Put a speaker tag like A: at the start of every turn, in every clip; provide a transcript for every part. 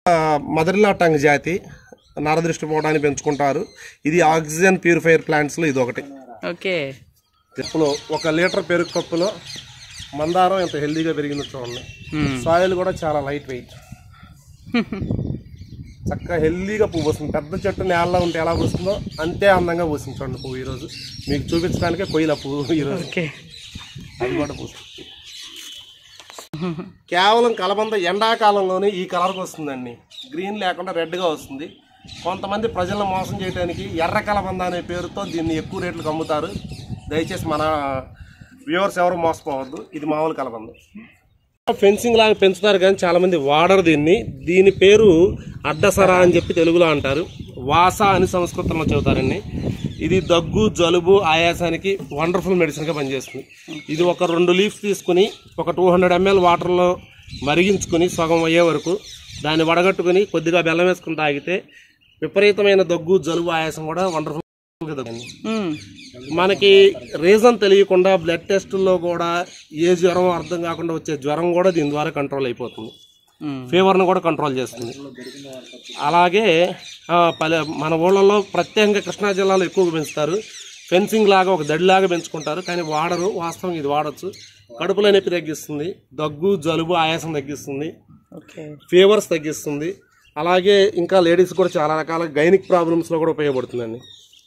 A: మదర్లా tongue జాతి నరదృష్టి పోవడానికి పెంచుకుంటారు ఇది ఆక్సిజన్ ప్యూరిఫైయర్ ప్లాంట్స్లో ఇది ఒకటి
B: ఓకే
A: కప్పులో ఒక లీటర్ పెరుగు కప్పులో మందారం ఎంత హెల్దీగా పెరిగిందో చూడండి సాయిల్ కూడా చాలా లైట్ వెయిట్ చక్కగా హెల్దీగా పువ్వు వస్తుంది పెద్ద చెట్టు నేలలో ఉంటే ఎలా వస్తుందో అంతే అందంగా పూసింది చూడండి పువ్వు ఈరోజు మీకు చూపించడానికే కొయ్యల పువ్వు ఈరోజు
B: ఓకే
A: అది కూడా పూస్తుంది కేవలం కలబంద ఎండాకాలంలోనే ఈ కలర్కి వస్తుందండి గ్రీన్ లేకుండా రెడ్గా వస్తుంది కొంతమంది ప్రజలను మోసం చేయడానికి ఎర్ర కలబంద అనే పేరుతో దీన్ని ఎక్కువ రేట్లకు అమ్ముతారు దయచేసి మన వ్యూవర్స్ ఎవరు మోసపోవద్దు ఇది మామూలు కలబంద ఫెన్సింగ్ లాగా పెంచుతారు కానీ చాలా మంది వాడరు దీన్ని దీని పేరు అడ్డసరా అని చెప్పి తెలుగులో అంటారు వాస అని సంస్కృతంలో చెబుతారండి ఇది దగ్గు జలుబు ఆయాసానికి వండర్ఫుల్ మెడిసిన్గా పనిచేస్తుంది ఇది ఒక రెండు లీఫ్స్ తీసుకుని ఒక టూ హండ్రెడ్ ఎంఎల్ వాటర్లో మరిగించుకుని సగం అయ్యే వరకు దాన్ని వడగట్టుకుని కొద్దిగా బెల్లం వేసుకుని తాగితే విపరీతమైన దగ్గు జలుబు ఆయాసం కూడా వండర్ఫుల్
B: మ్మ్.
A: మనకి రీజన్ తెలియకుండా బ్లడ్ టెస్టుల్లో కూడా ఏ జ్వరం అర్థం కాకుండా వచ్చే జ్వరం కూడా దీని ద్వారా కంట్రోల్ అయిపోతుంది
B: మ్మ్.
A: ఫీవర్ను కూడా కంట్రోల్ చేస్తుంది అలాగే ఆ, పల్లె మన ఊళ్ళలో ప్రత్యేకంగా కృష్ణా జిల్లాలో ఎక్కువగా పెంచుతారు ఫెన్సింగ్ లాగా ఒక దడిలాగా పెంచుకుంటారు కానీ వాడరు వాస్తవం ఇది వాడచ్చు కడుపులో నొప్పి తగ్గిస్తుంది దగ్గు జలుబు ఆయాసం తగ్గిస్తుంది
B: ఓకే
A: ఫీవర్స్ తగ్గిస్తుంది అలాగే ఇంకా లేడీస్ కూడా చాలా రకాల గైనిక్ ప్రాబ్లమ్స్లో కూడా ఉపయోగపడుతుందండి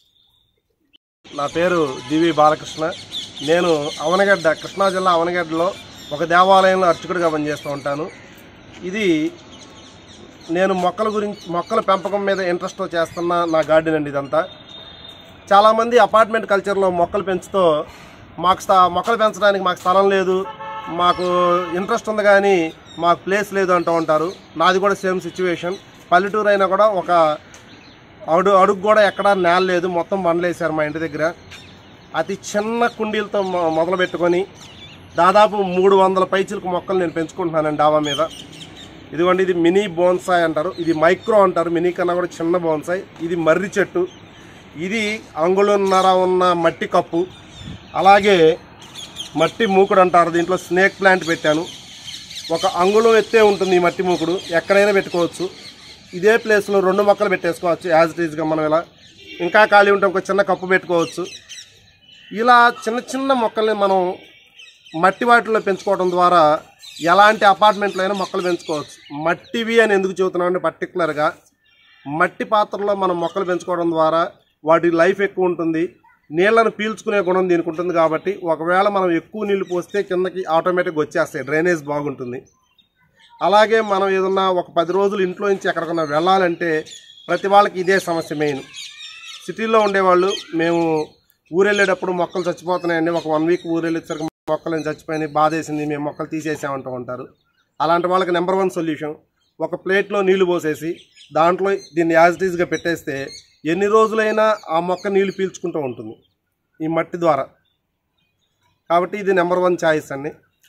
A: నా పేరు దివి బాలకృష్ణ నేను అవనగడ్డ కృష్ణా జిల్లా అవనగడ్డలో ఒక దేవాలయంలో అర్చకుడిగా పనిచేస్తూ ఉంటాను ఇది నేను మొక్కల గురించి మొక్కల పెంపకం మీద ఇంట్రెస్ట్తో చేస్తున్న నా గార్డెన్ అండి ఇదంతా చాలామంది అపార్ట్మెంట్ కల్చర్లో మొక్కలు పెంచుతూ మాకు స్థా మొక్కలు పెంచడానికి మాకు స్థలం లేదు మాకు ఇంట్రెస్ట్ ఉంది కానీ మాకు ప్లేస్ లేదు అంటూ ఉంటారు నాది కూడా సేమ్ సిచ్యువేషన్ పల్లెటూరు అయినా కూడా ఒక అడుగు అడుగు కూడా ఎక్కడా నేల లేదు మొత్తం బండ్లేసారు మా ఇంటి దగ్గర అతి చిన్న కుండీలతో మొ- మొదలు పెట్టుకొని దాదాపు మూడు వందల పైచిలకు మొక్కలు నేను పెంచుకుంటున్నానండి డాబా మీద ఇదిగోండి ఇది మినీ బోన్సాయ్ అంటారు ఇది మైక్రో అంటారు మినీ కన్నా కూడా చిన్న బోన్సాయ్ ఇది మర్రి చెట్టు ఇది అంగుళన్నర ఉన్న మట్టి కప్పు అలాగే మట్టి మూకుడు అంటారు దీంట్లో స్నేక్ ప్లాంట్ పెట్టాను ఒక అంగుళం ఎత్తే ఉంటుంది ఈ మట్టి మూకుడు ఎక్కడైనా పెట్టుకోవచ్చు ఇదే ప్లేస్లో రెండు మొక్కలు పెట్టేసుకోవచ్చు యాజ్ ఇట్ ఈజ్గా మనం ఇలా ఇంకా ఖాళీ ఉంటే ఒక చిన్న కప్పు పెట్టుకోవచ్చు ఇలా చిన్న చిన్న మొక్కల్ని మనం మట్టి వాటిలో పెంచుకోవడం ద్వారా ఎలాంటి అపార్ట్మెంట్లో అయినా మొక్కలు పెంచుకోవచ్చు మట్టివి అని ఎందుకు చెబుతున్నాం అంటే పర్టికులర్గా మట్టి పాత్రలో మనం మొక్కలు పెంచుకోవడం ద్వారా వాటి లైఫ్ ఎక్కువ ఉంటుంది నీళ్లను పీల్చుకునే గుణం దీనికి ఉంటుంది కాబట్టి ఒకవేళ మనం ఎక్కువ నీళ్లు పోస్తే కిందకి ఆటోమేటిక్గా వచ్చేస్తాయి డ్రైనేజ్ బాగుంటుంది అలాగే మనం ఏదన్నా ఒక పది రోజులు ఇంట్లో నుంచి ఎక్కడికన్నా వెళ్ళాలంటే ప్రతి వాళ్ళకి ఇదే సమస్య మెయిన్ సిటీలో ఉండేవాళ్ళు మేము ఊరెళ్ళేటప్పుడు మొక్కలు చచ్చిపోతున్నాయండి ఒక వన్ వీక్ ఊరెళ్ళేసరికి మొక్కలు ఏం చచ్చిపోయినాయి బాధేసింది మేము మొక్కలు తీసేసామంటూ ఉంటారు అలాంటి వాళ్ళకి నెంబర్ వన్ సొల్యూషన్ ఒక ప్లేట్లో నీళ్లు పోసేసి దాంట్లో దీన్ని యాజ్ ఇట్ ఈజ్గా పెట్టేస్తే ఎన్ని రోజులైనా ఆ మొక్క నీళ్లు పీల్చుకుంటూ ఉంటుంది ఈ మట్టి ద్వారా కాబట్టి ఇది నెంబర్ వన్ ఛాయిస్ అండి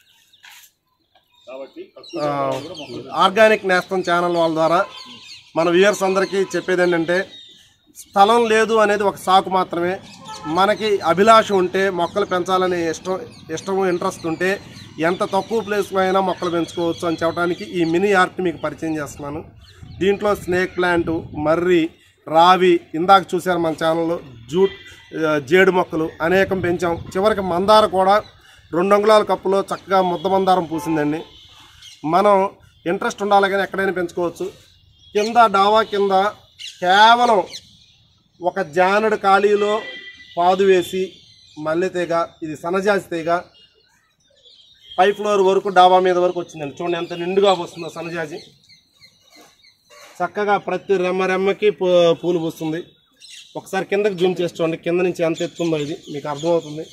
A: ఆ, ఆర్గానిక్ నేస్తం ఛానల్ వాళ్ళ ద్వారా మన వ్యూయర్స్ అందరికీ చెప్పేది ఏంటంటే స్థలం లేదు అనేది ఒక సాకు మాత్రమే మనకి అభిలాష ఉంటే మొక్కలు పెంచాలనే ఇష్టం ఇష్టం ఇంట్రెస్ట్ ఉంటే ఎంత తక్కువ ప్లేస్లో అయినా మొక్కలు పెంచుకోవచ్చు అని చెప్పడానికి ఈ మినీ ఆర్ట్ మీకు పరిచయం చేస్తున్నాను దీంట్లో స్నేక్ ప్లాంట్ మర్రి రావి ఇందాక చూశారు మన ఛానల్లో జూట్ ఆ, జేడు మొక్కలు అనేకం పెంచాం చివరికి మందార కూడా రెండు అంగుళాల కప్పులో చక్కగా ముద్ద మందారం పూసిందండి మనం ఇంట్రెస్ట్ ఉండాలి కానీ ఎక్కడైనా పెంచుకోవచ్చు కింద డావా కింద కేవలం ఒక జానడు ఖాళీలో పాదు వేసి మల్లె తీగ ఇది సన్నజాజి తీగ పై ఫ్లోర్ వరకు డాబా మీద వరకు వచ్చిందండి చూడండి ఎంత నిండుగా వస్తుందో సన్నజాజి చక్కగా ప్రతి రెమ్మ రెమ్మకి పూ- పూలు పూస్తుంది ఒకసారి కిందకి జూమ్ చేసి చూడండి కింద నుంచి ఎంత ఎత్తుందో ఇది మీకు అర్థమవుతుంది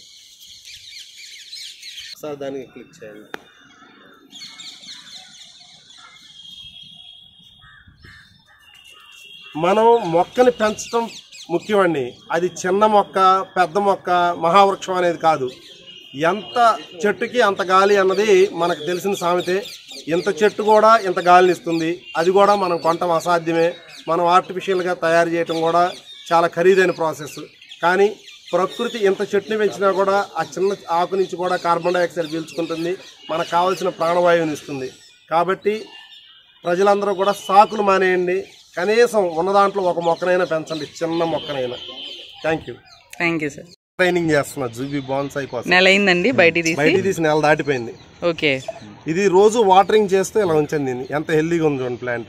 A: ఒకసారి దానికి క్లిక్ చేయండి మనం మొక్కని పెంచడం ముఖ్యమండి అది చిన్న మొక్క పెద్ద మొక్క మహావృక్షం అనేది కాదు ఎంత చెట్టుకి అంత గాలి అన్నది మనకు తెలిసిన సామెతే ఇంత చెట్టు కూడా ఇంత గాలిని ఇస్తుంది అది కూడా మనం కొనటం అసాధ్యమే మనం ఆర్టిఫిషియల్గా తయారు చేయటం కూడా చాలా ఖరీదైన ప్రాసెస్ కానీ ప్రకృతి ఇంత చెట్టుని పెంచినా కూడా ఆ చిన్న ఆకు నుంచి కూడా కార్బన్ డైఆక్సైడ్ పీల్చుకుంటుంది మనకు కావాల్సిన ప్రాణవాయువుని ఇస్తుంది కాబట్టి ప్రజలందరూ కూడా సాకులు మానేయండి కనీసం ఉన్న దాంట్లో ఒక మొక్కనైనా పెంచండి చిన్న మొక్కనైనా thank you
B: thank you sir
A: training చేస్తున్నా జూబీ బాన్సాయి కోసం
B: నెల అయిందండి బయటికి తీసి
A: బయట తీసి నెల దాటిపోయింది
B: ఓకే
A: ఇది రోజు వాటరింగ్ చేస్తే ఇలా ఉంచండి దీన్ని ఎంత హెల్దీగా ఉంది చూడండి ప్లాంట్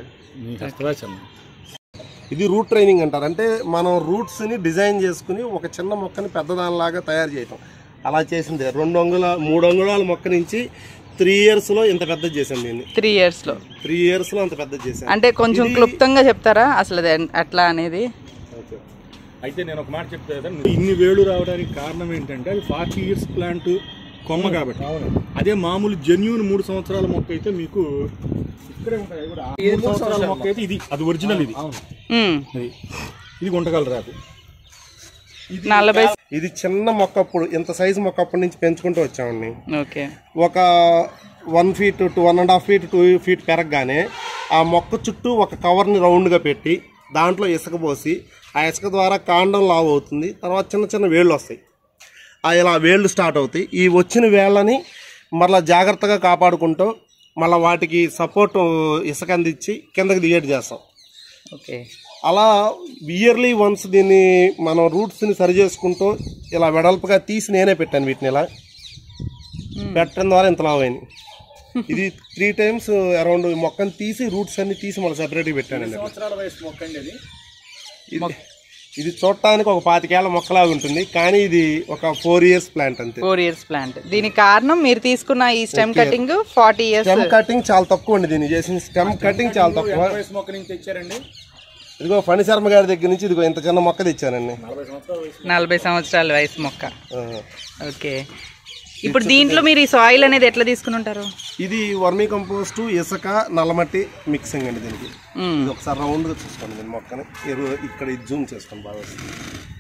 A: ఇది రూట్ ట్రైనింగ్ అంటారు అంటే మనం రూట్స్ని డిజైన్ చేసుకుని ఒక చిన్న మొక్కని పెద్దదానిలాగా తయారు చేయటం అలా చేసింది రెండు అంగుళ మూడు అంగుళాల మొక్క నుంచి త్రీ ఇయర్స్లో ఇంత పెద్దది చేశాను దీన్ని
B: త్రీ ఇయర్స్లో
A: త్రీ ఇయర్స్లో అంత పెద్దది చేశాను
B: అంటే కొంచెం క్లుప్తంగా చెప్తారా అసలు అది అట్లా అనేది
C: అయితే నేను ఒక మాట చెప్తా కదా ఇన్ని వేళ్ళు రావడానికి కారణం ఏంటంటే అది ఫార్టీ ఇయర్స్ ప్లాంట్ కొమ్మ కాబట్టి అదే మామూలు జెన్యున్ మూడు సంవత్సరాల మొక్క అయితే మీకు ఇక్కడే ఉంటాయి అవి కూడా. ఆ మూడు సంవత్సరాల మొక్క అయితే ఇది అది ఒరిజినల్ ఇది
B: మ్మ్.
C: ఇది. ఇది గుంటగల రాదు
B: నలభై
A: ఇది చిన్న మొక్క అప్పుడు ఇంత సైజు మొక్క అప్పటి నుంచి పెంచుకుంటూ వచ్చామండి
B: ఓకే
A: ఒక one feet to one and half feet two feet పెరగగానే ఆ మొక్క చుట్టూ ఒక కవర్ని రౌండ్గా పెట్టి దాంట్లో ఇసుక పోసి ఆ ఇసుక ద్వారా కాండం లావు అవుతుంది తర్వాత చిన్న చిన్న వేళ్ళు వస్తాయి ఆ ఇలా వేళ్ళు స్టార్ట్ అవుతాయి ఈ వచ్చిన వేళ్ళని మరలా జాగ్రత్తగా కాపాడుకుంటూ మళ్ళీ వాటికి సపోర్ట్ ఇసుక అందించి కిందకి దిగేట్ చేస్తాం
B: ఓకే
A: అలా ఇయర్లీ వన్స్ దీన్ని మనం రూట్స్ని సరి చేసుకుంటూ ఇలా వెడల్పుగా తీసి నేనే పెట్టాను వీటిని ఇలా పెట్టడం ద్వారా ఇంత లావైంది ఇది త్రీ టైమ్స్ అరౌండ్ మొక్కని తీసి రూట్స్ అన్ని తీసి మళ్ళీ సెపరేట్గా పెట్టానండి
C: సంవత్సరాల వయసు మొక్క అండి అది
A: ఇది ఇది చూడటానికి ఒక పాతికేళ్ల మొక్కలాగా ఉంటుంది కానీ ఇది ఒక ఫోర్ ఇయర్స్ ప్లాంట్ అంతే
B: ఫోర్ ఇయర్స్ ప్లాంట్ దీనికి కారణం మీరు తీసుకున్న ఈ stem cutting forty years
A: stem cutting చాలా తక్కువ అండి దీన్ని చేసిన స్టెమ్ కటింగ్ చాలా తక్కువ
C: వయసు మొక్క నుంచి తెచ్చారండి
A: ఇదిగో ఫణి శర్మ గారి దగ్గర నుంచి ఇదిగో ఇంత చిన్న మొక్క తెచ్చానండి
C: నలభై సంవత్సరాల వయసు
B: నలభై సంవత్సరాల వయసు మొక్క
A: ఆ.
B: ఓకే ఇప్పుడు దీంట్లో మీరు ఈ సాయిల్ అనేది ఎట్లా తీసుకుని ఉంటారు
A: ఇది వర్మీ కంపోస్ట్ ఇసుక నల్లమట్టి మిక్సింగ్ అండి దీనికి
B: మ్మ్.
A: ఇది ఒకసారి రౌండ్గా చూసుకోండి దీని మొక్కని ఎరువు ఇక్కడ ఇది జూమ్ చేసుకోండి బాగా వస్తుంది.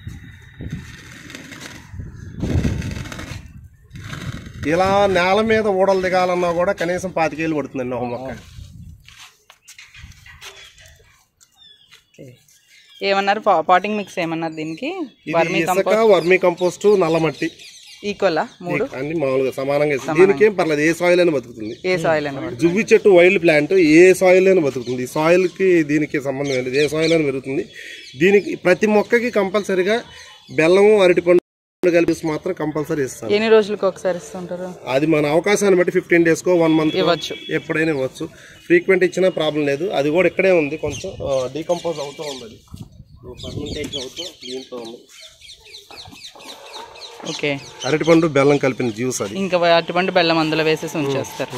A: ఇలా నేల మీద ఊడలు దిగాలన్నా కూడా కనీసం పాతికేళ్ళు పడుతుందండి ఒక మొక్క
B: ఓకే. ఏమన్నారు పాటింగ్ మిక్స్ ఏమన్నారు దీనికి
A: ఇది
B: వర్మీ
A: ఇసుక వర్మీ కంపోస్ట్ నల్లమట్టి
B: ఈక్వలా మూడు
A: అన్ని మామూలుగా సమానంగా ఇస్తుంది దీనికి ఏం పర్లేదు ఏ సాయిల్ అయినా బతుకుతుంది
B: ఏ సాయిల్ అని
A: జువ్వి చెట్టు వైల్డ్ ప్లాంట్ ఏ సాయిల్ అయినా బతుకుతుంది ఈ సాయిల్కి దీనికి సంబంధం లేదు ఏ సాయిల్ అయినా పెరుగుతుంది దీనికి ప్రతి మొక్కకి కంపల్సరీగా బెల్లము అరటిపండు కలిపి మాత్రం కంపల్సరీ ఇస్తాను
B: ఎన్ని రోజులకు ఒకసారి ఇస్తుంటారు
A: అది మన అవకాశాన్ని బట్టి ఫిఫ్టీన్ డేస్కో వన్ మంత్
B: ఇవ్వచ్చు
A: ఎప్పుడైనా ఇవ్వచ్చు ఫ్రీక్వెంట్ ఇచ్చినా ప్రాబ్లం లేదు అది కూడా ఇక్కడే ఉంది కొంచెం డీకంపోజ్ అవుతూ ఉంది అది ఫర్మెంటేషన్ అవుతూ దీంట్లో ఉంది
B: ఓకే
A: అరటిపండు బెల్లం కలిపిన జ్యూస్ అది
B: ఇంకా అటువంటి బెల్లం అందులో వేసేసి ఉంచేస్తారు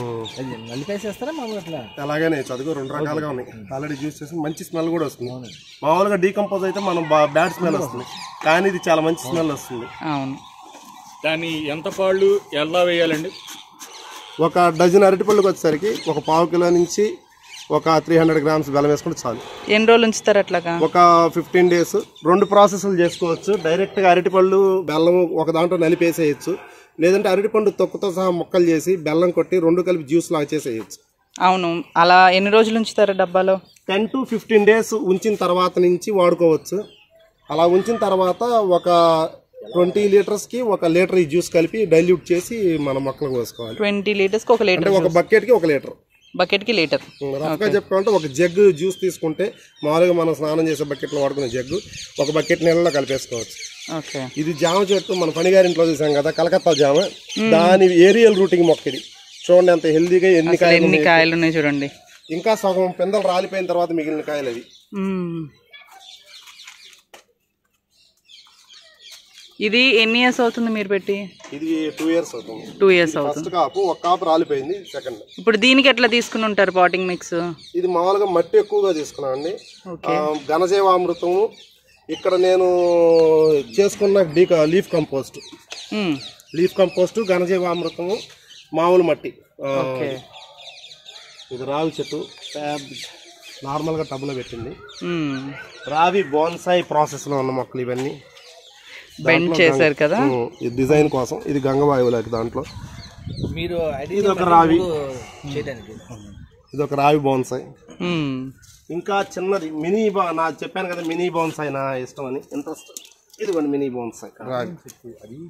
A: అలాగనే చదువు రెండు రకాలుగా ఉన్నాయి ఆల్రెడీ జ్యూస్ చేసి మంచి స్మెల్ కూడా వస్తుంది మామూలుగా డీకంపోజ్ అయితే మనం బ్యాడ్ స్మెల్ వస్తుంది కానీ ఇది చాలా మంచి స్మెల్ వస్తుంది
B: అవును
C: దాన్ని ఎంత పాళ్ళు ఎలా వేయాలండి
A: ఒక డజన్ అరటిపళ్ళకి వచ్చేసరికి ఒక పావు కిలో నుంచి ఒక త్రీ హండ్రెడ్ గ్రామ్స్ బెల్లం వేసుకుంటే చాలు
B: ఎన్ని రోజులు ఉంచుతారు అట్లాగా
A: ఒక ఫిఫ్టీన్ డేస్ రెండు ప్రాసెస్లు చేసుకోవచ్చు డైరెక్ట్గా అరటిపళ్ళు బెల్లం ఒక దాంట్లో నలిపేసేయచ్చు లేదంటే అరటిపండు తొక్కుతో సహా ముక్కలు చేసి బెల్లం కొట్టి రెండు కలిపి జ్యూస్ లాగా చేసేయచ్చు
B: అవును అలా ఎన్ని రోజులు ఉంచుతారు డబ్బాలో
A: టెన్ టు ఫిఫ్టీన్ డేస్ ఉంచిన తర్వాత నుంచి వాడుకోవచ్చు అలా ఉంచిన తర్వాత ఒక ట్వంటీ లీటర్స్కి ఒక లీటర్ ఈ జ్యూస్ కలిపి డైల్యూట్ చేసి మన మొక్కలకు వేసుకోవాలి
B: ట్వంటీ లీటర్స్కి ఒక
A: అంటే
B: లీటర్
A: ఒక బకెట్కి ఒక లీటర్
B: బకెట్కి లీటర్
A: రఫ్గా చెప్పుకోవాలంటే ఒక జగ్ జ్యూస్ తీసుకుంటే మామూలుగా మనం స్నానం చేసే బకెట్లో వాడుకునే జగ్గు ఒక బకెట్ నీళ్ళలో కలిపేసుకోవచ్చు
B: ఓకే
A: ఇది జామ చెట్టు మన పనిగారింట్లో చూసాం కదా కలకత్తా జామ దాని ఏరియల్ రూటింగ్ మొక్క ఇది చూడండి ఎంత హెల్దీగా ఎన్ని కాయలు
B: ఎన్ని
A: ఉన్నాయి.
B: కాయలు ఉన్నాయి చూడండి
A: ఇంకా సగం పిందలు రాలిపోయిన తర్వాత మిగిలిన కాయలు అవి
B: మ్మ్. ఇది ఎన్ని ఇయర్స్ అవుతుంది మీరు పెట్టి
A: ఇది టూ ఇయర్స్ అవుతుంది
B: టూ ఇయర్స్ అవుతుంది
A: ఫస్ట్ కాపు ఒక కాపు రాలిపోయింది సెకండ్
B: ఇప్పుడు దీనికి ఎట్లా తీసుకుని ఉంటారు పాటింగ్ మిక్స్
A: ఇది మామూలుగా మట్టి ఎక్కువగా తీసుకున్నాం అండి
B: ఓకే
A: ఘనజీవామృతము ఇక్కడ నేను చేసుకున్న డీ leaf compost
B: hmm.
A: Leaf compost ఘనజీవామృతము మామూలు మట్టి ఆ,
B: ఓకే
A: ఇది రావి చెట్టు పెద్ద- నార్మల్గా టబ్లో పెట్టింది
B: మ్మ్.
A: రావి బోన్సాయి ప్రాసెస్లో ఉన్న మొక్కలు ఇవన్నీ
B: బెండ్ చేశారు కదా
A: ఉమ్, ఇది డిజైన్ కోసం ఇది గంగవాయువులకి దాంట్లో
D: మీరు
A: ఇది ఒక రావి ఇది ఒక రావి బోన్సాయి
B: మ్మ్.
A: ఇంకా చిన్నది మినీ బా నా చెప్పాను కదా మినీ బోన్సాయి నా ఇష్టం అని ఇంట్రెస్ట్ ఇదిగోండి మినీ బోన్సాయి రాగి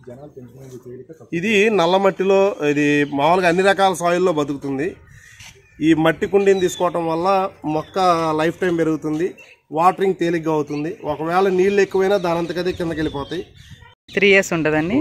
A: ఇది నల్ల మట్టిలో ఇది మామూలుగా అన్ని రకాల సాయిల్లో బతుకుతుంది ఈ మట్టి కుండీని తీసుకోవటం వల్ల మొక్క లైఫ్ టైం పెరుగుతుంది వాటరింగ్ తేలిగ్గా అవుతుంది ఒకవేళ నీళ్ళు ఎక్కువైనా దాని అంతకదే కిందకి వెళ్ళిపోతాయి
B: త్రీ ఇయర్స్ ఉంటుందండి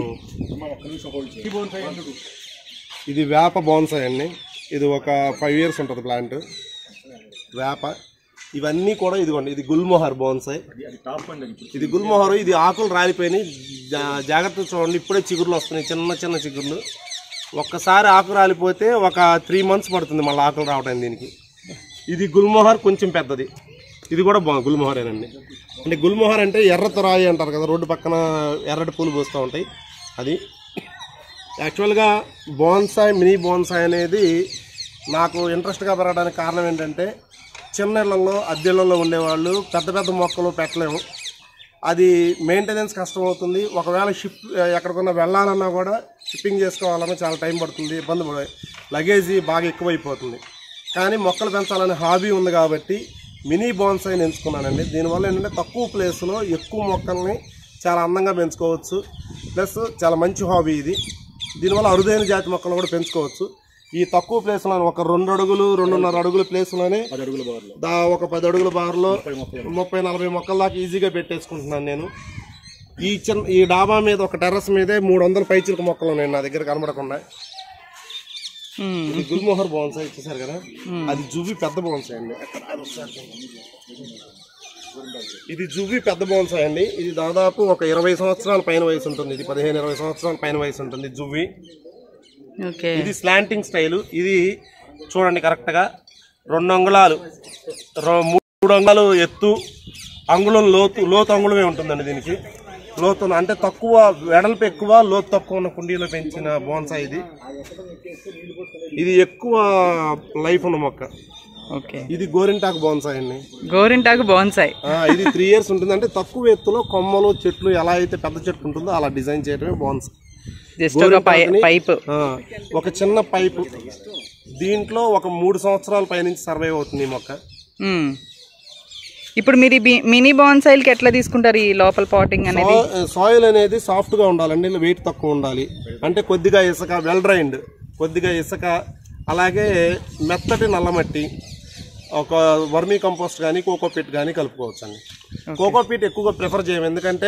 A: ఇది వేప బోన్సాయ్ అండి ఇది ఒక ఫైవ్ ఇయర్స్ ఉంటుంది ప్లాంట్ వేప ఇవన్నీ కూడా ఇదిగోండి ఇది గుల్మోహర్ బోన్సాయ్
C: అది టాప్ అండి అది
A: ఇది గుల్మోహర్ ఇది ఆకులు రాలిపోయినాయి జా- జాగ్రత్తగా చూడండి ఇప్పుడే చిగుర్లు వస్తున్నాయి చిన్న చిన్న చిగుర్లు ఒక్కసారి ఆకు రాలిపోతే ఒక త్రీ మంత్స్ పడుతుంది మళ్ళీ ఆకులు రావడానికి దీనికి ఇది గుల్మోహర్ కొంచెం పెద్దది ఇది కూడా బా గుల్మోహరేనండి అంటే గుల్మోహర్ అంటే ఎర్ర తొరాయి అంటారు కదా రోడ్డు పక్కన ఎర్రటి పూలు పూస్తూ ఉంటాయి అది యాక్చువల్గా బోన్సాయ్ మినీ బోన్సాయ్ అనేది నాకు ఇంట్రెస్ట్గా పెరగడానికి కారణం ఏంటంటే చిన్న ఇళ్లలో అద్దెళ్లలో ఉండేవాళ్ళు పెద్ద పెద్ద మొక్కలు పెట్టలేము అది మెయింటెనెన్స్ కష్టం అవుతుంది ఒకవేళ షిప్ ఎక్కడికన్నా వెళ్ళాలన్నా కూడా షిప్పింగ్ చేసుకోవాలన్నా చాలా టైం పడుతుంది ఇబ్బంది పడ లగేజీ బాగా ఎక్కువైపోతుంది కానీ మొక్కలు పెంచాలనే హాబీ ఉంది కాబట్టి మినీ బోన్సాయిని ఎంచుకున్నానండి దీనివల్ల ఏంటంటే తక్కువ ప్లేస్లో ఎక్కువ మొక్కల్ని చాలా అందంగా పెంచుకోవచ్చు ప్లస్ చాలా మంచి హాబీ ఇది దీనివల్ల అరుదైన జాతి మొక్కలు కూడా పెంచుకోవచ్చు ఈ తక్కువ ప్లేస్లో ఒక రెండు అడుగులు రెండున్నర అడుగుల ప్లేస్లోనే
C: పది అడుగుల బార్లో
A: దా ఒక పది అడుగుల బార్లో ముప్పై నలభై మొక్కల దాకా ఈజీగా పెట్టేసుకుంటున్నాను నేను ఈ చిన్న ఈ డాబా మీద ఒక టెర్రస్ మీదే మూడు వందల పైచిలకు మొక్కలు ఉన్నాయి నా దగ్గర కనబడకుండా
B: మ్మ్.
A: ఇది గుల్మోహర్ బోన్సాయి ఇచ్చేసారు కదా అది జువ్వి పెద్ద బోన్సాయి అండి ఎక్కడ? అది ఒకసారి చూడండి. ఇది జువ్వి పెద్ద బోన్సాయి అండి ఇది దాదాపు ఒక ఇరవై సంవత్సరాల పైన వయసు ఉంటుంది ఇది పదిహేను ఇరవై సంవత్సరాల పైన వయసు ఉంటుంది జువ్వి
B: ఓకే
A: ఇది స్లాంటింగ్ స్టైల్ ఇది చూడండి కరెక్ట్గా రెండు అంగుళాలు రో- మూడు అంగుళాలు ఎత్తు అంగుళం లోతు లోతు అంగుళమే ఉంటుందండి దీనికి లోతు అంటే తక్కువ వెడల్పు ఎక్కువ లోతు తక్కువ ఉన్న కుండీలో పెంచిన బోన్సా ఇది ఇది ఎక్కువ లైఫ్ ఉన్న మొక్క
B: ఓకే
A: ఇది గోరింటాకు బోన్సా అండి
B: గోరింటాకు బాన్సాయి
A: ఆ, ఇది త్రీ ఇయర్స్ ఉంటుంది అంటే తక్కువ ఎత్తులో కొమ్మలు చెట్లు ఎలా అయితే పెద్ద చెట్టు ఉంటుందో అలా డిజైన్ చేయడమే బోన్సా
B: జస్ట్ ఒక పై పైప్
A: ఆ, ఒక చిన్న పైపు దీంట్లో ఒక మూడు సంవత్సరాల పైనుంచి సర్వైవ్ అవుతుంది ఈ మొక్క
B: మ్మ్. ఇప్పుడు మీరు ఈ బి- మినీ బాన్సాయిల్కి ఎట్లా తీసుకుంటారు ఈ లోపల పాటింగ్ అనేది
A: సా- సాయిల్ అనేది సాఫ్ట్ గా ఉండాలండి వెయిట్ తక్కువ ఉండాలి అంటే కొద్దిగా ఇసుక వెల్ డ్రైన్డ్ కొద్దిగా ఇసుక అలాగే మెత్తటి నల్లమట్టి ఒక వర్మీ కంపోస్ట్ కానీ కోకోపీట్ కానీ కలుపుకోవచ్చు అండి కోకోపీట్ ఎక్కువగా ప్రిఫర్ చేయము ఎందుకంటే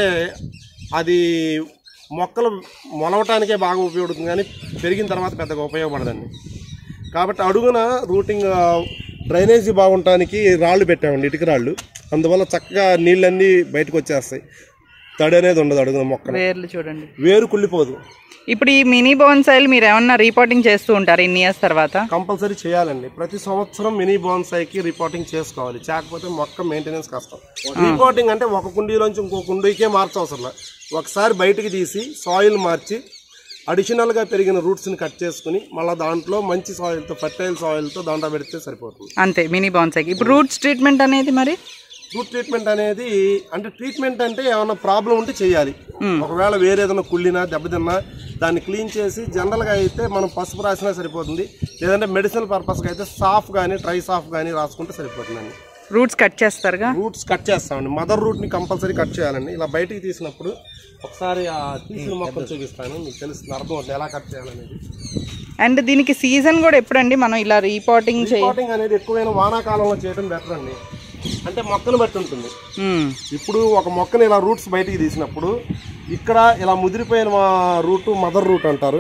A: అది మొక్కలు మొలవటానికే బాగా ఉపయోగపడుతుంది కానీ పెరిగిన తర్వాత పెద్దగా ఉపయోగపడదండి కాబట్టి అడుగున రూటింగ్ ఆ, డ్రైనేజీ బాగుండటానికి రాళ్ళు పెట్టామండి ఇటుక రాళ్ళు అందువల్ల చక్కగా నీళ్ళన్నీ బయటకు వచ్చేస్తాయి తడి అనేది ఉండదు అడుగున మొక్క
B: వేర్లు చూడండి
A: వేరు కుళ్ళిపోదు
B: ఇప్పుడు ఈ మినీ బాన్సాయిల్ మీరు ఏమన్నా రిపోర్టింగ్ చేస్తూ ఉంటారు ఇన్ని ఇయర్స్ తర్వాత
A: కంపల్సరీ చేయాలండి ప్రతి సంవత్సరం మినీ బాన్సాయికి రిపోర్టింగ్ చేసుకోవాలి చేయకపోతే మొక్క మెయింటెనెన్స్ కష్టం రిపోర్టింగ్ అంటే ఒక కుండీలోంచి ఇంకో కుండీకే మార్చవసరం లేదు. ఒకసారి బయటికి తీసి సాయిల్ మార్చి అడిషనల్గా పెరిగిన రూట్స్ని కట్ చేసుకుని మళ్ళీ దాంట్లో మంచి సాయిల్తో ఫర్టైల్ సాయిల్తో దాంట్లో పెడితే సరిపోతుంది
B: అంతే మినీ బాన్సాయికి ఇప్పుడు రూట్స్ ట్రీట్మెంట్ అనేది మరి
A: రూట్ ట్రీట్మెంట్ అనేది అంటే ట్రీట్మెంట్ అంటే ఏమైనా ప్రాబ్లం ఉంటే చేయాలి ఒకవేళ వేరే ఏదైనా కుళ్ళినా దెబ్బతిన్నా దాన్ని క్లీన్ చేసి జనరల్గా అయితే మనం పసుపు రాసినా సరిపోతుంది లేదంటే మెడిసినల్ పర్పస్కి అయితే సాఫ్ కానీ ట్రై సాఫ్ కానీ రాసుకుంటే సరిపోతుందండి
B: రూట్స్ కట్ చేస్తారుగా
A: రూట్స్ కట్ చేస్తామండి మదర్ రూట్ని కంపల్సరీ కట్ చేయాలండి ఇలా బయటికి తీసినప్పుడు ఒకసారి ఆ తీసిన మొక్కలు చూపిస్తాను మీకు తెలుస్తుంది అర్థం అవుతుంది ఎలా కట్ చేయాలనేది
B: అండ్ దీనికి సీజన్ కూడా ఎప్పుడండి మనం ఇలా రీపోర్టింగ్ చేయ
A: రిపోర్టింగ్ అనేది ఎక్కువైన వానాకాలంలో చేయడం బెటర్ అండి అంటే మొక్కను బట్టి ఉంటుంది
B: మ్మ్.
A: ఇప్పుడు ఒక మొక్కని ఇలా రూట్స్ బయటికి తీసినప్పుడు ఇక్కడ ఇలా ముదిరిపోయిన మా రూట్ మదర్ రూట్ అంటారు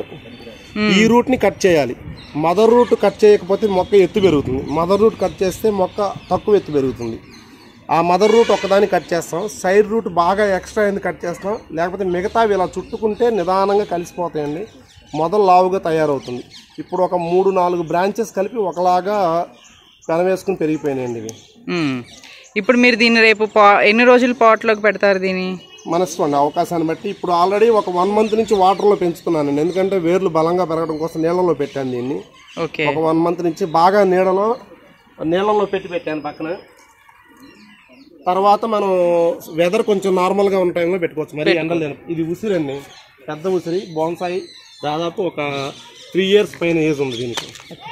A: ఈ రూట్ ని కట్ చేయాలి మదర్ రూట్ కట్ చేయకపోతే మొక్క ఎత్తు పెరుగుతుంది మదర్ రూట్ కట్ చేస్తే మొక్క తక్కువ ఎత్తు పెరుగుతుంది ఆ మదర్ రూట్ ఒకదాన్ని కట్ చేస్తాం సైడ్ రూట్ బాగా ఎక్స్ట్రా ఎందుకు కట్ చేస్తాం లేకపోతే మిగతావి ఇలా చుట్టుకుంటే నిదానంగా కలిసిపోతాయండి మొదలు లావుగా తయారవుతుంది ఇప్పుడు ఒక మూడు నాలుగు బ్రాంచెస్ కలిపి ఒకలాగా పెనవేసుకుని పెరిగిపోయినాయండి ఇవి
B: మ్మ్. ఇప్పుడు మీరు దీన్ని రేపు పా ఎన్ని రోజులు పాట్లోకి పెడతారు దీన్ని
A: మనసు అండి అవకాశాన్ని బట్టి ఇప్పుడు ఆల్రెడీ ఒక వన్ మంత్ నుంచి వాటర్లో పెంచుతున్నానండి ఎందుకంటే వేర్లు బలంగా పెరగడం కోసం నీళ్ళలో పెట్టాను దీన్ని
B: ఓకే
A: ఒక వన్ మంత్ నుంచి బాగా నీడలో నీళ్ళలో పెట్టి పెట్టాను పక్కన తర్వాత మనం వెదర్ కొంచెం నార్మల్గా ఉన్న టైంలో పెట్టుకోవచ్చు మరి ఎండలు లేను ఇది ఉసిరండి పెద్ద ఉసిరి బోన్సాయి దాదాపు ఒక త్రీ ఇయర్స్ పైన ఏజ్ ఉంది దీనికి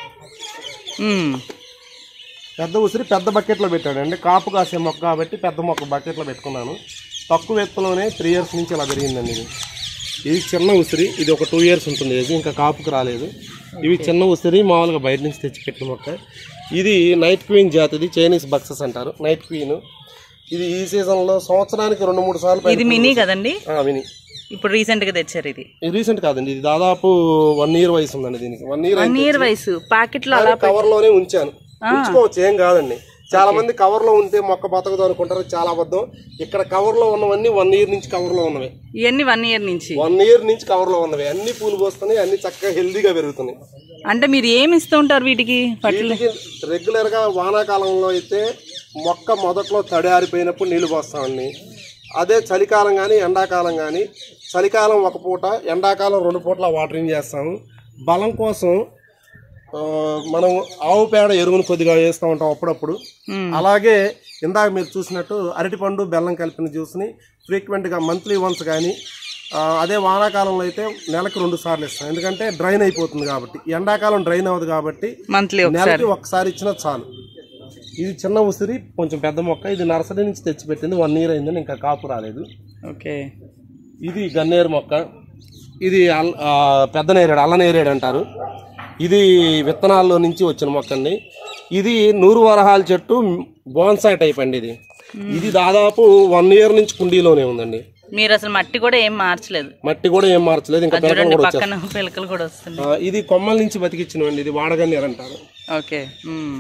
B: మ్మ్.
A: పెద్ద ఉసిరి పెద్ద బకెట్లో పెట్టాడండి కాపు కాసే మొక్క కాబట్టి పెద్ద మొక్క బకెట్లో పెట్టుకున్నాను తక్కువ ఎత్తులోనే త్రీ ఇయర్స్ నుంచి ఇలా పెరిగిందండి ఇది ఇది చిన్న ఉసిరి ఇది ఒక టూ ఇయర్స్ ఉంటుంది ఏజ్ ఇంకా కాపుకు రాలేదు ఇవి చిన్న ఉసిరి మామూలుగా బయట నుంచి తెచ్చిపెట్టిన మొక్క ఇది నైట్ క్వీన్ జాతిది చైనీస్ బక్సెస్ అంటారు నైట్ క్వీన్ ఇది ఈ సీజన్లో సంవత్సరానికి రెండు మూడు సార్లు పైన-
B: ఇది మినీ కదండి
A: ఆ, విని
B: ఇప్పుడు రీసెంట్ గా తెచ్చారు ఇది
A: ఇది రీసెంట్ కాదండి ఇది దాదాపు వన్ ఇయర్ వయసు ఉందండి దీనికి వన్ ఇయర్
B: వన్ ఇయర్ వయసు ప్యాకెట్ లో అలా
A: కవర్ లోనే ఉంచాను ఉంచుకోవచ్చు ఏం కాదండి చాలా మంది కవర్ లో ఉంటే మొక్క బతకదు అనుకుంటారు చాలా అబద్ధం ఇక్కడ కవర్ లో ఉన్నవన్నీ వన్ ఇయర్ నుంచి కవర్ లో ఉన్నవి
B: ఇవన్నీ వన్ ఇయర్ నుంచి
A: వన్ ఇయర్ నుంచి కవర్ లో ఉన్నవి అన్ని పూలు పోస్తున్నాయి అన్ని చక్కగా హెల్దీగా పెరుగుతున్నాయి
B: అంటే మీరు ఏమి ఇస్తూ ఉంటారు వీటికి ఫర్టిలైజర్
A: వీటికి రెగ్యులర్ గా వానాకాలంలో అయితే మొక్క మొదట్లో తడి ఆరిపోయినప్పుడు నీళ్లు పోస్తామండి అదే చలికాలం కానీ ఎండాకాలం కానీ చలికాలం ఒక పూట ఎండాకాలం రెండు పూటల వాటరింగ్ చేస్తాము బలం కోసం ఆ, మనం ఆవు పేడ ఎరువును కొద్దిగా వేస్తూ ఉంటాం అప్పుడప్పుడు అలాగే ఇందాక మీరు చూసినట్టు అరటిపండు బెల్లం కలిపిన జ్యూస్ని ఫ్రీక్వెంట్గా మంత్లీ వన్స్ కానీ అదే వానాకాలంలో అయితే నెలకు రెండు సార్లు ఇస్తాం ఎందుకంటే డ్రైన్ అయిపోతుంది కాబట్టి ఎండాకాలం డ్రైన్ అవ్వదు కాబట్టి
B: మంత్లీ
A: నెలకి ఒకసారి ఇచ్చినా చాలు ఇది చిన్న ఉసిరి కొంచెం పెద్ద మొక్క ఇది నర్సరీ నుంచి తెచ్చిపెట్టింది వన్ ఇయర్ అయిందని ఇంకా కాపు రాలేదు
B: ఓకే
A: ఇది గన్నేరు మొక్క ఇది అల్- ఆ, పెద్ద నేరేడు అల్ల నేరేడు అంటారు ఇది విత్తనాల్లో నుంచి వచ్చిన మొక్క అండి ఇది నూరు వరహాల చెట్టు బోన్సాయి టైప్ అండి ఇది ఇది దాదాపు వన్ ఇయర్ నుంచి కుండీలోనే ఉందండి
B: మీరు అసలు మట్టి కూడా ఏం మార్చలేదు
A: మట్టి కూడా ఏం మార్చలేదు ఇంకా పిలకలు
B: చూడండి
A: కూడా
B: పక్కన పిలకలు కూడా వస్తుంది
A: ఆ, ఇది కొమ్మల నుంచి బతికిచ్చినవండి ఇది వాడగన్నేరు అంటారు
B: ఓకే మ్మ్.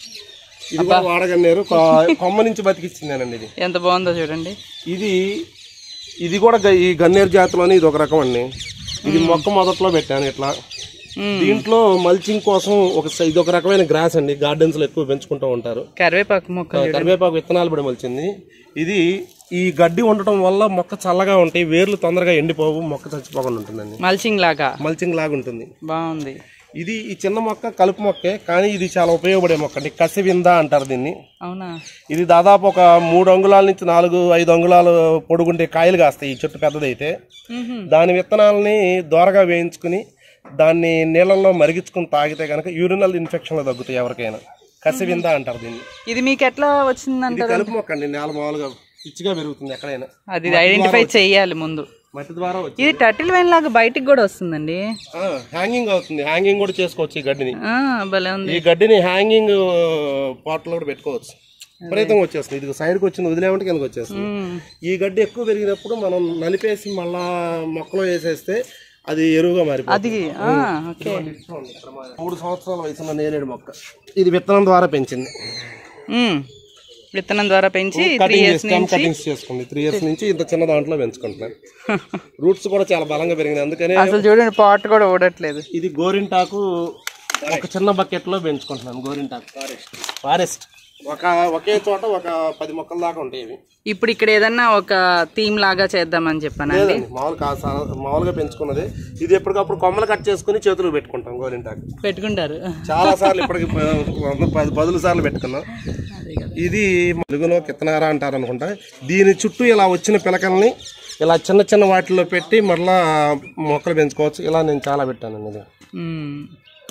A: ఇది కూడా వాడగన్నేరు కొ- కొమ్మ నుంచి బతికిచ్చిందేనండి ఇది
B: ఎంత బాగుందో చూడండి
A: ఇది ఇది కూడా గ- ఈ గన్నేరు జాతిలోనే ఇది ఒక రకం అండి ఇది మొక్క మొదట్లో పెట్టాను ఇట్లా
B: మ్మ్.
A: దీంట్లో మల్చింగ్ కోసం ఒక స- ఇది ఒక రకమైన గ్రాస్ అండి గార్డెన్స్ లో ఎక్కువ పెంచుకుంటూ ఉంటారు
B: కరివేపాకు మొక్క
A: కరివేపాకు విత్తనాలు పడి మలిచింది ఇది ఈ గడ్డి ఉండటం వల్ల మొక్క చల్లగా ఉంటాయి వేర్లు తొందరగా ఎండిపోవు మొక్క చచ్చిపోకుండా ఉంటుందండి
B: మల్చింగ్ లాగా
A: మల్చింగ్ లాగా ఉంటుంది
B: బాగుంది
A: ఇది ఈ చిన్న మొక్క కలుపు మొక్కే కానీ ఇది చాలా ఉపయోగపడే మొక్క అండి కసివింద అంటారు దీన్ని
B: అవునా
A: ఇది దాదాపు ఒక మూడు అంగుళాల నుంచి నాలుగు ఐదు అంగుళాలు పొడుగుండే కాయలు కాస్తాయి ఈ చెట్టు పెద్దదైతే
B: మ్హూ.
A: దాని విత్తనాలని దోరగా వేయించుకుని దాన్ని నీళ్ళల్లో మరిగించుకుని తాగితే కనుక యూరినల్ ఇన్ఫెక్షన్లు తగ్గుతాయి ఎవరికైనా కసివింద అంటారు దీన్ని
B: ఇది మీకు ఎట్లా
A: ఇది
B: వచ్చిందంటారు
A: కలుపు మొక్క అండి నేల మామూలుగా పిచ్చిగా పెరుగుతుంది ఎక్కడైనా
B: అది ఐడెంటిఫై చెయ్యాలి ముందు
A: మట్టి ద్వారా వచ్చి
B: ఇది టర్టిల్ వైన్ లాగా బయటికి కూడా వస్తుందండి
A: హ్యాంగింగ్ అవుతుంది హ్యాంగింగ్ కూడా చేసుకోవచ్చు ఈ గడ్డిని
B: ఆ, భలే ఉంది
A: ఈ గడ్డిని హ్యాంగింగ్ పాట్లో కూడా పెట్టుకోవచ్చు విపరీతంగా వచ్చేస్తుంది ఇది సైడ్కి వచ్చింది వదిలేమంటే కిందకి వచ్చేస్తుంది
B: మ్మ్.
A: ఈ గడ్డి ఎక్కువ పెరిగినప్పుడు మనం నలిపేసి మళ్ళా మొక్కలో వేసేస్తే అది ఎరువుగా మారిపోతుంది
B: అది ఆ, ఓకే
A: మూడు సంవత్సరాల వయసున్న నేరేడు మొక్క ఇది విత్తనం ద్వారా పెంచింది
B: మ్మ్. విత్తనం ద్వారా పెంచి three
A: cutting
B: years
A: stem cuttings చేసుకుంది త్రీ ఇయర్స్ నుంచి ఇంత చిన్న దాంట్లో పెంచుకుంటున్నాను రూట్స్ కూడా చాలా బలంగా పెరిగింది అందుకనే
B: అసలు చూడండి పాట్ కూడా ఊడట్లేదు
A: ఇది గోరింటాకు ఒక చిన్న బకెట్ లో పెంచుకుంటున్నాను గోరింటాకు ఫారెస్ట్ ఫారెస్ట్ ఒక ఒకే చోట ఒక పది మొక్కల దాకా ఉంటాయి ఇవి
B: ఇప్పుడు ఇక్కడ ఏదన్నా ఒక థీమ్ లాగా చేద్దామని చెప్పానండి
A: లేదండి మామూలు కా- సా- మామూలుగా పెంచుకున్నది ఇది ఎప్పటికప్పుడు కొమ్మలు కట్ చేసుకుని చేతులు పెట్టుకుంటాం గోరింటాకు
B: పెట్టుకుంటారు
A: చాలా సార్లు ఇప్పటికి ప- వంద పది పదులు సార్లు పెట్టుకున్నాం
B: అదే కదా
A: ఇది తెలుగులో కిత్తనార అంటారు అనుకుంటా దీని చుట్టూ ఇలా వచ్చిన పిలకల్ని ఇలా చిన్న చిన్న వాటిలో పెట్టి మరలా మొక్కలు పెంచుకోవచ్చు ఇలా నేను చాలా పెట్టాను ఇది
B: మ్మ్.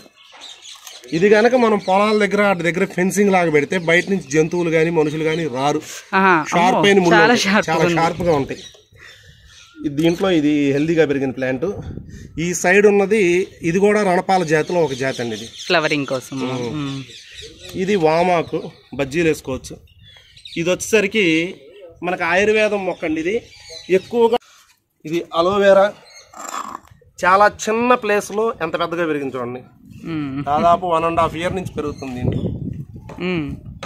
A: ఇది కనుక మనం పొలాల దగ్గర వాటి దగ్గర ఫెన్సింగ్ లాగా పెడితే బయట నుంచి జంతువులు కానీ మనుషులు కానీ రారు
B: ఆహా,
A: షార్ప్
B: అమ్మో,
A: అయిన ముళ్ళు
B: చాలా
A: ఉంటాయి.
B: షార్ప్
A: చాలా షార్ప్ గా ఉంటాయి ఇది దీంట్లో ఇది హెల్దీగా పెరిగిన ప్లాంట్ ఈ సైడ్ ఉన్నది ఇది కూడా రణపాల జాతిలో ఒక జాతి అండి ఇది
B: ఫ్లవరింగ్ కోసం మ్మ్.
A: ఇది వామాకు బజ్జీలు వేసుకోవచ్చు ఇది వచ్చేసరికి మనకు ఆయుర్వేదం మొక్క అండి ఇది ఎక్కువగా ఇది అలోవేరా చాలా చిన్న ప్లేస్లో ఎంత పెద్దగా పెరిగింది చూడండి
B: మ్మ్.
A: దాదాపు వన్ అండ్ హాఫ్ ఇయర్ నుంచి పెరుగుతుంది దీంట్లో
B: మ్మ్.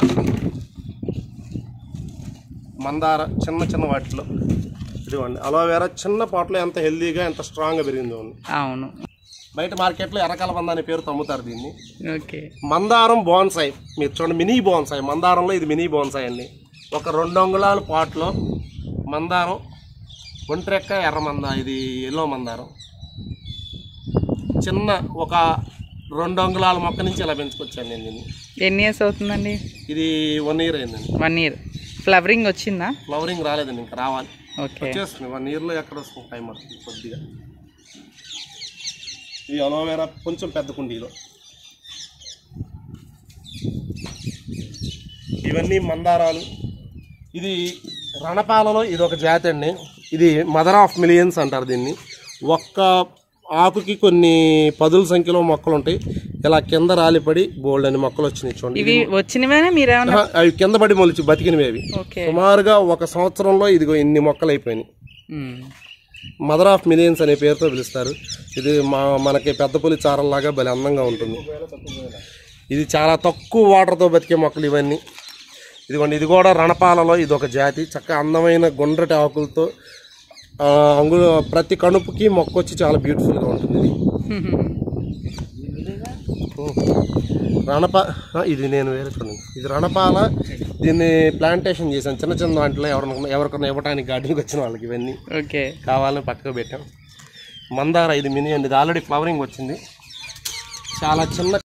A: మందార చిన్న చిన్న వాటిలో ఇదిగోండి అలోవేరా చిన్న పాటలో ఎంత హెల్దీగా ఎంత స్ట్రాంగ్గా పెరిగిందో ఉంది
B: అవును
A: బయట మార్కెట్లో ఎర్రకల మంద అనే పేరుతో అమ్ముతారు దీన్ని
B: ఓకే
A: మందారం బోన్సాయి మీరు చూడండి మినీ బోన్సాయి మందారంలో ఇది మినీ బోన్సాయి అండి ఒక రెండు అంగుళాల పాట్లో మందారం ఒంట్రెక్క ఎర్ర మంద ఇది ఎల్లో మందారం చిన్న ఒక రెండు అంగుళాల మొక్క నుంచి ఇలా పెంచుకొచ్చాను నేను దీన్ని
B: ఎన్ని ఇయర్స్ అవుతుందండి
A: ఇది వన్ ఇయర్ అయిందండి
B: వన్ ఇయర్ ఫ్లవరింగ్ వచ్చిందా
A: ఫ్లవరింగ్ రాలేదండి ఇంకా రావాలి
B: ఓకే
A: వచ్చేస్తుంది వన్ ఇయర్లో ఎక్కడ వస్తుంది టైం పడుతుంది కొద్దిగా ఇది అలోవేరా కొంచెం పెద్ద కుండీలో ఇవన్నీ మందారాలు ఇది రణపాలలో ఇది ఒక జాతి అండి ఇది మదర్ ఆఫ్ మిలియన్స్ అంటారు దీన్ని ఒక్క ఆకుకి కొన్ని పదుల సంఖ్యలో మొక్కలు ఉంటాయి ఇలా కింద రాలిపడి బోల్డ్ అని మొక్కలు వచ్చినాయి చూడండి
B: ఇవి వచ్చినవేనా మీరేమన్నా
A: ఆహా, అవి కింద పడి మొలిచి బతికినవి అవి
B: ఓకే
A: సుమారుగా ఒక సంవత్సరంలో ఇదిగో ఇన్ని మొక్కలు అయిపోయినాయి
B: ఉమ్.
A: మదర్ ఆఫ్ మిలియన్స్ అనే పేరుతో పిలుస్తారు ఇది మా మనకి పెద్ద పులి చారల్లాగా భలే అందంగా ఉంటుంది ఇది చాలా తక్కువ వాటర్తో బతికే మొక్కలు ఇవన్నీ ఇదిగోండి ఇది కూడా రణపాలలో ఇది ఒక జాతి చక్కగా అందమైన గుండ్రటి ఆకులతో ఆ, అంగుళ ప్రతి కణుపుకి మొక్క వచ్చి చాలా బ్యూటిఫుల్గా ఉంటుంది ఇది రణపా ఆ, ఇది నేను వేరే చూడండి ఇది రణపాల దీన్ని ప్లాంటేషన్ చేశాను చిన్న చిన్న దాంట్లో ఎవరికైనా ఎవరికైనా ఇవ్వడానికి గార్డెన్కి వచ్చిన వాళ్ళకి ఇవన్నీ
B: ఓకే
A: కావాలని పక్కకు పెట్టాం మందార ఇది మినీ అండి ఇది ఆల్రెడీ ఫ్లవరింగ్ వచ్చింది చాలా చిన్న